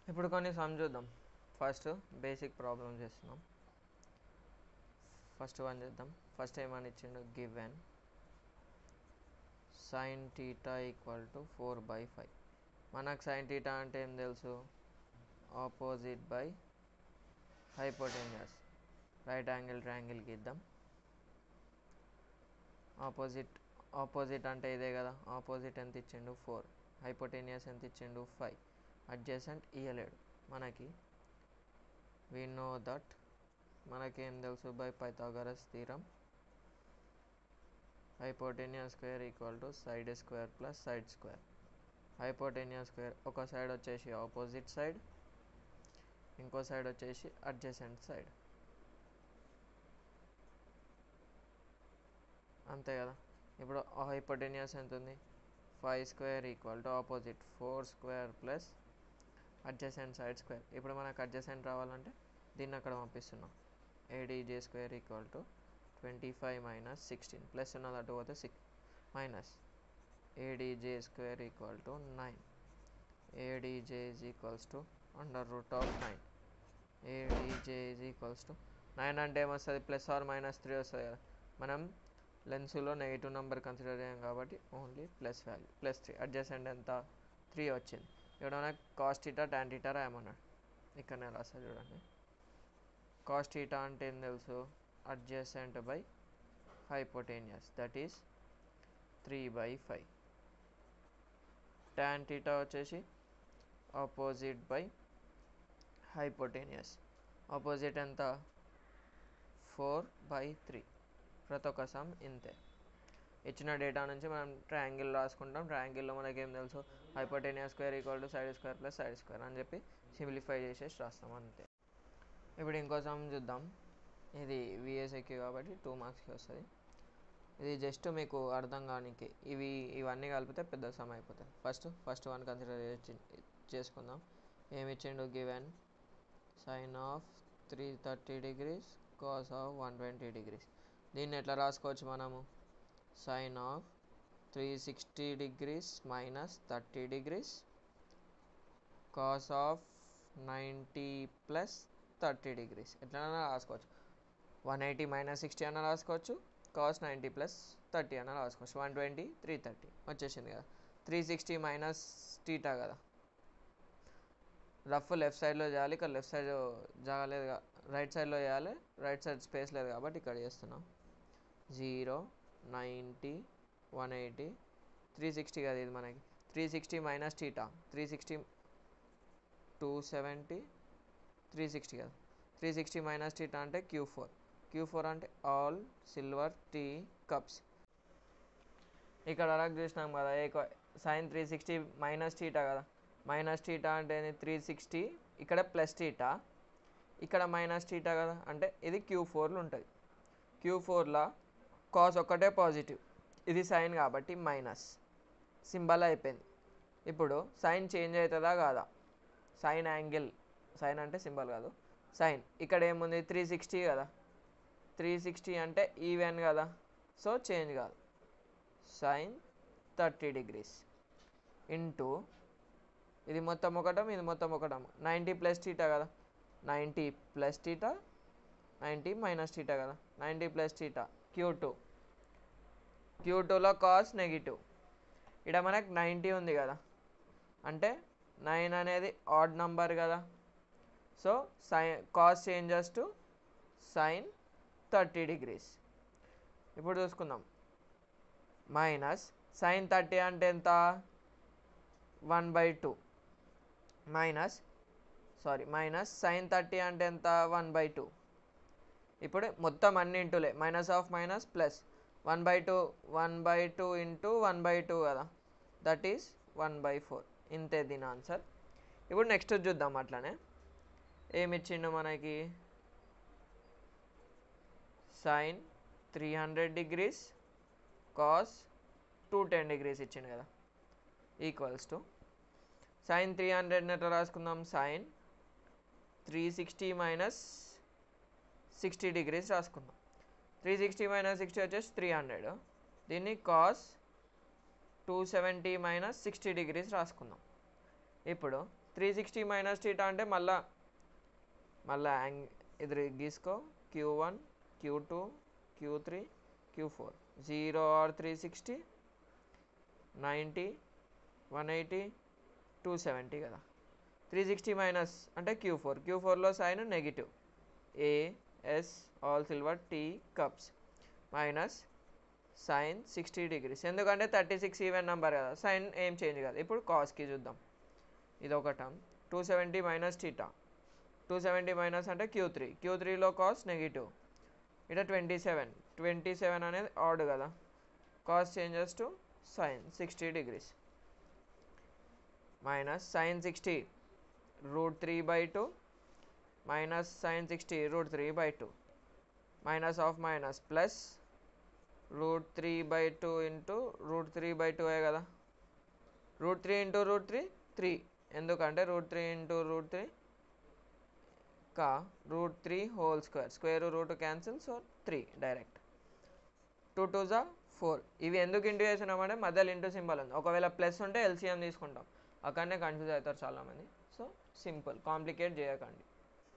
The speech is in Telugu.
ఇప్పుడు కొన్ని సమ్ చూద్దాం ఫస్ట్ బేసిక్ ప్రాబ్లం చేస్తున్నాం ఫస్ట్ వన్ చేద్దాం ఫస్ట్ ఏమని ఇచ్చిండు given sine theta equal to four by five మనకు సైన్ టీటా అంటే ఏం తెలుసు opposite by hypotenuse right angle triangle గీద్దాం ఆపోజిట్ ఆపోజిట్ అంటే ఇదే కదా ఆపోజిట్ ఎంత ఇచ్చిండు ఫోర్ హైపోటెనియస్ ఎంత ఇచ్చిండు ఫైవ్ అడ్జసెంట్ ఇయ్యలేడు మనకి వి నో దట్ మనకేం తెలుసు by Pythagoras theorem hypotenuse square equal to side square plus side square hypotenuse square ఒక సైడ్ వచ్చేసి ఆపోజిట్ సైడ్ ఇంకో సైడ్ వచ్చేసి అడ్జసెంట్ సైడ్ అంతే కదా ఇప్పుడు హైపోటెనియస్ ఎంత ఉంది five square equal to opposite four square plus adjacent side square ఇప్పుడు మనకు అడ్జసెంట్ రావాలంటే దీన్ని అక్కడ పంపిస్తున్నాం ADJ square equal to twenty five minus sixteen plus ఉన్నది అటు పోతే six minus ADJ square equal to nine ADJ is equals to under root of nine ADJ is equals to nine అంటే ఏమొస్తుంది ప్లస్ ఆర్ మైనస్ త్రీ వస్తుంది కదా మనం లెన్స్లో నెగిటివ్ నెంబర్ కన్సిడర్ చేయం కాబట్టి only plus value plus three adjacent ఎంత త్రీ వచ్చింది ఇక్కడ మనకు కాస్ట్ టీటా ట్యాన్ టీటా రాయమన్నాడు ఇక్కడనే రాస్తా చూడండి కాస్ట్ టీటా అంటే ఏం తెలుసు adjacent by hypotenuse that is three by five tan theta వచ్చేసి ఆపోజిట్ బై హైపోటేనియస్ ఆపోజిట్ ఎంత ఫోర్ బై త్రీ ప్రతి ఒక్క సమ్ ఇంతే ఇచ్చిన డేటా నుంచి మనం ట్రయాంగిల్ రాసుకుంటాం ట్రయాంగిల్లో మనకేం తెలుసు hypotenuse square equal to side square plus side square అని చెప్పి సింప్లిఫై చేసేసి రాస్తాం అంతే ఇప్పుడు ఇంకో సమ్ చూద్దాం ఇది విఎస్ఏక్యూ కాబట్టి టూ మార్క్స్కి వస్తుంది ఇది జస్ట్ మీకు అర్థం కానికి ఇవి ఇవన్నీ కలిపితే పెద్ద సమ్ అయిపోతుంది ఫస్ట్ ఫస్ట్ వన్ కన్సిడర్ చేసుకుందాం ఏమి ఇచ్చిండు given sine of three thirty degrees cos of one twenty degrees దీన్ని ఎట్లా రాసుకోవచ్చు మనము sine of three sixty degrees minus thirty degrees cos of ninety plus thirty degrees ఎట్లైనా రాసుకోవచ్చు వన్ ఎయిటీ మైనస్ సిక్స్టీ అన్న రాసుకోవచ్చు కాస్ నైంటీ ప్లస్ థర్టీ అన్న రాసుకోవచ్చు వన్ ట్వంటీ త్రీ థర్టీ వచ్చేసింది కదా త్రీ సిక్స్టీ మైనస్ టీటా కదా రఫ్ లెఫ్ట్ సైడ్లో చేయాలి ఇక్కడ లెఫ్ట్ సైడ్ జాగలేదు రైట్ సైడ్లో చేయాలి రైట్ సైడ్ స్పేస్ లేదు కాబట్టి ఇక్కడ చేస్తున్నాం zero ninety one eighty three sixty కదా ఇది మనకి three sixty minus theta three sixty two seventy three sixty కదా త్రీ సిక్స్టీ మైనస్ టీటా అంటే క్యూ ఫోర్ క్యూ ఫోర్ అంటే ఆల్ సిల్వర్ టీ కప్స్ ఇక్కడ వరకు చూసినాం కదా ఏ sine three sixty minus theta కదా మైనస్ టీటా అంటే త్రీ సిక్స్టీ ఇక్కడ ప్లస్ టీటా ఇక్కడ మైనస్ టీటా కదా అంటే ఇది క్యూ ఫోర్లు ఉంటుంది క్యూ ఫోర్లో కాస్ ఒక్కటే పాజిటివ్ ఇది సైన్ కాబట్టి మైనస్ సింబల్ అయిపోయింది ఇప్పుడు సైన్ చేంజ్ అవుతుందా కాదా సైన్ యాంగిల్ సైన్ అంటే సింబల్ కాదు సైన్ ఇక్కడ ఏముంది త్రీ సిక్స్టీ కదా త్రీ సిక్స్టీ అంటే ఈవెన్ కదా సో చేంజ్ కాదు సైన్ థర్టీ డిగ్రీస్ ఇంటూ ఇది మొత్తం ఒకటం ఇది మొత్తం ఒకటం నైంటీ ప్లస్ టీటా కదా ninety plus theta ninety minus theta కదా ninety plus theta Q two Q టూలో కాస్ నెగిటివ్ ఇక్కడ మనకు నైంటీ ఉంది కదా అంటే నైన్ అనేది ఆడ్ నంబర్ కదా so sine cos changes to sign thirty degrees ఇప్పుడు చూసుకుందాం మైనస్ సైన్ థర్టీ అంటే ఎంత one by two minus sorry minus sine thirty అంటే ఎంత వన్ బై టూ ఇప్పుడు మొత్తం అన్ని ఇంటూలే minus of minus plus one by two one by two into one by two కదా that is one by four ఇంతే దీని ఆన్సర్ ఇప్పుడు నెక్స్ట్ చూద్దాం అట్లానే ఏమి ఇచ్చిండు మనకి sine three hundred degrees cos two ten degrees ఇచ్చిండు కదా equals to sine three hundred ఎట్లా రాసుకుందాం sine three sixty minus sixty degrees రాసుకుందాం త్రీ సిక్స్టీ మైనస్ సిక్స్టీ వచ్చేసి త్రీ హండ్రెడ్ దీన్ని cos two seventy minus sixty degrees రాసుకుందాం ఇప్పుడు త్రీ సిక్స్టీ మైనస్ టీటా అంటే మళ్ళా మళ్ళా యాంగ్ ఇది గీసుకో Q one Q two Q three Q four zero or three sixty ninety one eighty two seventy కదా త్రీ సిక్స్టీ మైనస్ అంటే క్యూ ఫోర్ క్యూ ఫోర్లో sine negative A S all silver tea cups minus sine sixty degrees ఎందుకంటే థర్టీ సిక్స్ ఈవెన్ నెంబర్ కదా సైన్ ఏం చేంజ్ కాదు ఇప్పుడు కాస్కి చూద్దాం ఇది ఒక term two seventy minus theta two seventy minus అంటే క్యూ త్రీ క్యూ త్రీలో కాస్ నెగిటివ్ ఇక్కడ ట్వంటీ సెవెన్ ట్వంటీ సెవెన్ అనేది ఆడ్ కదా cos changes to sine sixty degrees minus sine sixty root three by two minus sine sixty root three by two minus of minus plus root three by two into root three by two ఏ కదా root three into root three three ఎందుకంటే root three into root three కా root three whole square square root cancel so three direct two two జా ఫోర్ ఇవి ఎందుకు ఇంటూ చేసినామంటే మధ్యలో ఇంటూ సింబల్ ఉంది ఒకవేళ ప్లస్ ఉంటే ఎల్సిఎం తీసుకుంటాం అక్కడనే కన్ఫ్యూజ్ అవుతారు చాలామంది సో సింపుల్ కాంప్లికేట్ చేయకండి